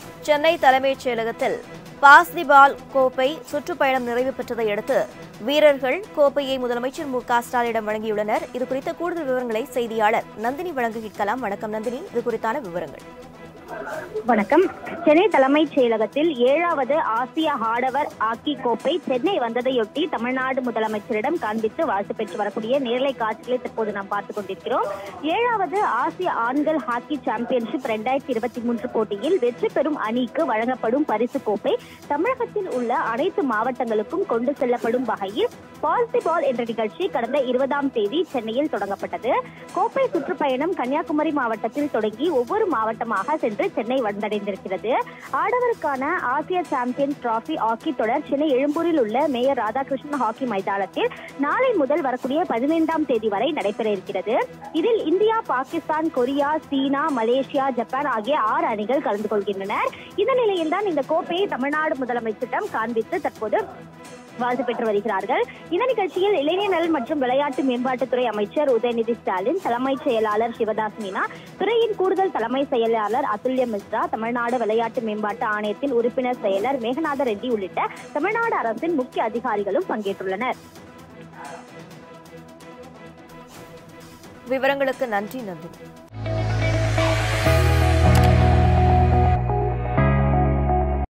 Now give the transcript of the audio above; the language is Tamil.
சென்னை தலைமைச் செயலகத்தில் பாஸ் தி பால் கோப்பை சுற்றுப்பயணம் நிறைவு பெற்றதை அடுத்து வீரர்கள் கோப்பையை முதலமைச்சர் மு க ஸ்டாலினிடம் வழங்கியுள்ளனர் இது குறித்த கூடுதல் விவரங்களை செய்தியாளர் நந்தினி வழங்க கேட்கலாம் வணக்கம் நந்தினி இது குறித்தான விவரங்கள் வணக்கம் சென்னை தலைமைச் செயலகத்தில் ஏழாவது ஆசிய ஆடவர் ஹாக்கி கோப்பை சென்னை வந்ததையொட்டி தமிழ்நாடு முதலமைச்சரிடம் காண்பித்து வாழ்த்து பெற்று வரக்கூடிய நேரலை காட்சிகளை தற்போது நாம் பார்த்துக் கொண்டிருக்கிறோம் ஏழாவது ஆசிய ஆண்கள் ஹாக்கி சாம்பியன்ஷிப் இரண்டாயிரத்தி இருபத்தி மூன்று போட்டியில் வெற்றி பெறும் அணிக்கு வழங்கப்படும் பரிசு கோப்பை தமிழகத்தில் உள்ள அனைத்து மாவட்டங்களுக்கும் கொண்டு செல்லப்படும் வகையில் பால் தி பால் என்ற நிகழ்ச்சி கடந்த இருபதாம் தேதி சென்னையில் தொடங்கப்பட்டது கோப்பை சுற்றுப்பயணம் கன்னியாகுமரி மாவட்டத்தில் தொடங்கி ஒவ்வொரு மாவட்டமாக சென்று சென்னை வந்தடைந்திருக்கிறது ஆடவருக்கான ஆசிய சாம்பியன்ஸ் டிராபி ஹாக்கி தொடர் சென்னை எழும்பூரில் உள்ள மேயர் ராதாகிருஷ்ணன் ஹாக்கி மைதானத்தில் நாளை முதல் வரக்கூடிய பதினைந்தாம் தேதி வரை நடைபெற இருக்கிறது இதில் India Pakistan Korea China Malaysia Japan ஆகிய ஆறு அணிகள் கலந்து கொள்கின்றனர் இந்த நிலையில்தான் இந்த கோப்பையை தமிழ்நாடு முதலமைச்சரிடம் காண்பித்து தற்போது வாழ்த்து பெற்று வருகிறார்கள் இந்த நிகழ்ச்சியில் இளைஞர் நலன் மற்றும் விளையாட்டு மேம்பாட்டுத்துறை அமைச்சர் உதயநிதி ஸ்டாலின் தலைமைச் செயலாளர் சிவதாஸ் மீனா துறையின் கூடுதல் தலைமை செயலாளர் அதுல்ய மிஸ்ரா தமிழ்நாடு விளையாட்டு மேம்பாட்டு ஆணையத்தின் உறுப்பினர் செயலர் மேகநாத ரெட்டி உள்ளிட்ட தமிழ்நாடு அரசின் முக்கிய அதிகாரிகளும் பங்கேற்றுள்ளனர் விவரங்களுக்கு நன்றி நந்தினி